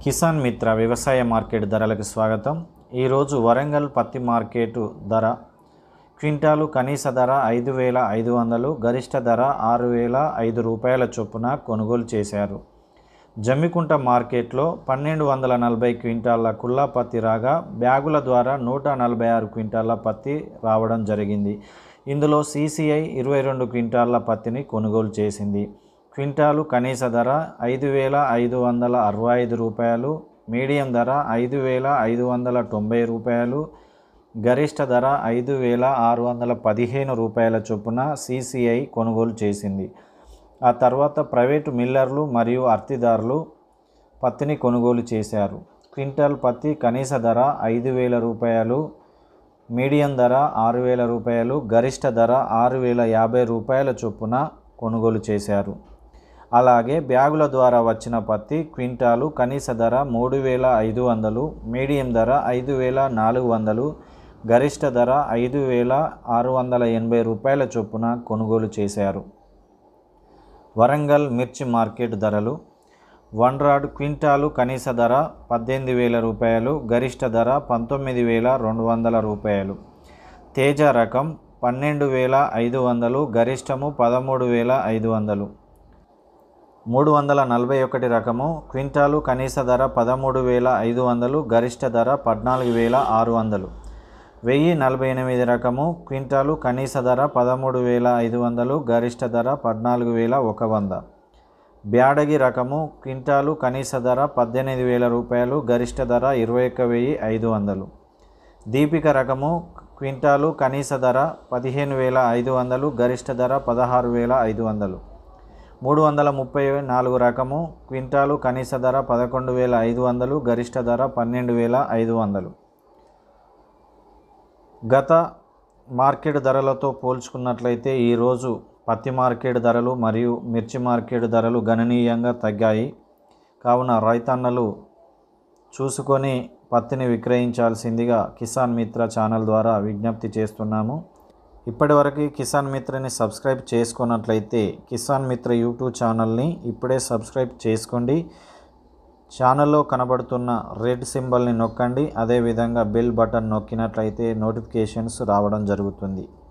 కిసాన్ మిత్ర వ్యవసాయ మార్కెట్ ధరలకు స్వాగతం ఈరోజు వరంగల్ పత్తి మార్కెట్ ధర క్వింటాలు కనీస ధర ఐదు వేల ఐదు వందలు గరిష్ట ధర ఆరు వేల ఐదు రూపాయల చొప్పున కొనుగోలు చేశారు జమ్మికుంట మార్కెట్లో పన్నెండు వందల నలభై క్వింటాల కుల్లా పత్తి రాగా బ్యాగుల ద్వారా నూట నలభై ఆరు క్వింటాల పత్తి రావడం జరిగింది ఇందులో సీసీఐ ఇరవై రెండు క్వింటాల పత్తిని కొనుగోలు చేసింది క్వింటాలు కనీస ధర ఐదు వేల ఐదు వందల అరవై ఐదు రూపాయలు మీడియం ధర ఐదు వేల ఐదు వందల తొంభై రూపాయలు గరిష్ట ధర ఐదు వేల ఆరు వందల పదిహేను రూపాయల చొప్పున సీసీఐ కొనుగోలు చేసింది ఆ తర్వాత ప్రైవేటు మిల్లర్లు మరియు అర్తిదారులు పత్తిని కొనుగోలు చేశారు క్వింటాల్ పత్తి కనీస ధర ఐదు వేల రూపాయలు మీడియం ధర ఆరు వేల రూపాయలు గరిష్ట ధర ఆరు వేల యాభై రూపాయల చొప్పున కొనుగోలు చేశారు అలాగే బ్యాగుల ద్వారా వచ్చిన పత్తి క్వింటాలు కనీస ధర మూడు వేల ఐదు వందలు మీడియం ధర ఐదు వేల నాలుగు వందలు గరిష్ట ధర ఐదు వేల ఆరు వందల ఎనభై రూపాయల చొప్పున కొనుగోలు చేశారు వరంగల్ మిర్చి మార్కెట్ ధరలు వన్ రాడ్ క్వింటాలు కనీస ధర పద్దెనిమిది వేల రూపాయలు గరిష్ట ధర పంతొమ్మిది వేల రెండు వందల రూపాయలు తేజ రకం పన్నెండు వేల ఐదు వందలు గరిష్టము పదమూడు వేల ఐదు వందలు మూడు వందల నలభై ఒకటి రకము క్వింటాలు కనీస ధర పదమూడు వేల ఐదు వందలు గరిష్ట ధర పద్నాలుగు వేల ఆరు వందలు వెయ్యి నలభై ఎనిమిది రకము క్వింటాలు కనీస ధర పదమూడు వేల ఐదు వందలు గరిష్ట ధర పద్నాలుగు వేల ఒక వంద బ్యాడగి రకము క్వింటాలు కనీస ధర పద్దెనిమిది వేల రూపాయలు గరిష్ట ధర ఇరవై ఒక్క వెయ్యి ఐదు వందలు దీపిక రకము క్వింటాలు కనీస ధర పదిహేను వేల ఐదు వందలు గరిష్ట ధర పదహారు వేల ఐదు వందలు మూడు వందల ముప్పై నాలుగు రకము క్వింటాలు కనీస ధర పదకొండు వేల ఐదు వందలు గరిష్ట ధర పన్నెండు వేల ఐదు వందలు గత మార్కెట్ ధరలతో పోల్చుకున్నట్లయితే ఈరోజు పత్తి మార్కెట్ ధరలు మరియు మిర్చి మార్కెట్ ధరలు గణనీయంగా తగ్గాయి కావున రైతన్నలు చూసుకొని పత్తిని విక్రయించాల్సిందిగా కిసాన్ మిత్ర ఛానల్ ద్వారా విజ్ఞప్తి చేస్తున్నాము ఇప్పటివరకు కిసాన్ మిత్రని సబ్స్క్రైబ్ చేసుకున్నట్లయితే కిసాన్ మిత్ర యూట్యూబ్ ఛానల్ని ఇప్పుడే సబ్స్క్రైబ్ చేసుకోండి ఛానల్లో కనబడుతున్న రెడ్ సింబల్ని నొక్కండి అదేవిధంగా బెల్ బటన్ నొక్కినట్లయితే నోటిఫికేషన్స్ రావడం జరుగుతుంది